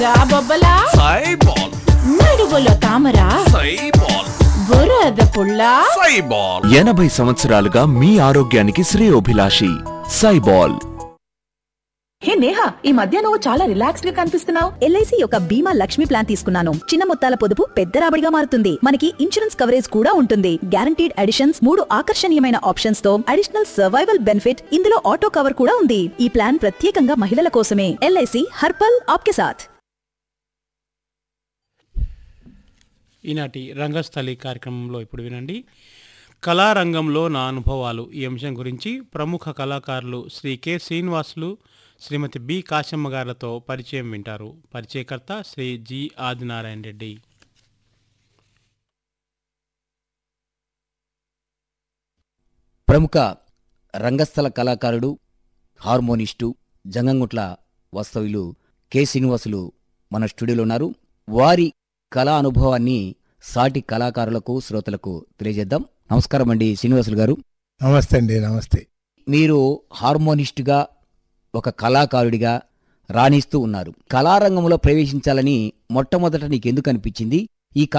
బొబ్బలా సైబాల్ నడువులో తామరా సైబాల్ బురద పుల్ల సైబాల్ ఎనభై సంవత్సరాలుగా మీ ఆరోగ్యానికి శ్రేయోభిలాషి సైబాల్ హే నేహా ఈ మధ్య నువ్వు చాలా రిలాక్స్డ్ గా కనిపిస్తున్నావు ఎల్ఐసి యొక్క బీమా లక్ష్మి ప్లాన్ తీసుకున్నాను చిన్న మొత్తాల పొదుపు పెద్ద రాబడిగా మారుతుంది మనకి ఇన్సూరెన్స్ కవరేజ్ కూడా ఉంటుంది గ్యారంటీడ్ అడిషన్స్ మూడు ఆకర్షణీయమైన ఆప్షన్స్ తో అడిషనల్ సర్వైవల్ బెనిఫిట్ ఇందులో ఆటో కవర్ కూడా ఉంది ఈ ప్లాన్ ప్రత్యేకంగా మహిళల కోసమే ఎల్ఐసి హర్పల్ ఆప్కే సాథ్ ఈనాటి రంగస్థలి కార్యక్రమంలో ఇప్పుడు వినండి కళారంగంలో నా అనుభవాలు ఈ అంశం గురించి ప్రముఖ కళాకారులు శ్రీ కె శ్రీనివాసులు శ్రీమతి బి కాశమ్మ గారితో పరిచయం వింటారు పరిచయకర్త శ్రీ జి ఆదినారాయణ రెడ్డి ప్రముఖ రంగస్థల కళాకారుడు హార్మోనిస్టు జంగంగుట్ల వాస్తవ్యులు కె శ్రీనివాసులు మన స్టూడియోలో ఉన్నారు వారి కళా అనుభవాన్ని సాటి కళాకారులకు శ్రోతలకు తెలియజేద్దాం నమస్కారం అండి శ్రీనివాసులు గారు నమస్తే అండి నమస్తే మీరు హార్మోనిస్టుగా ఒక కళాకారుడిగా రాణిస్తూ ఉన్నారు కళారంగంలో ప్రవేశించాలని మొట్టమొదట నీకు ఎందుకు అనిపించింది ఈ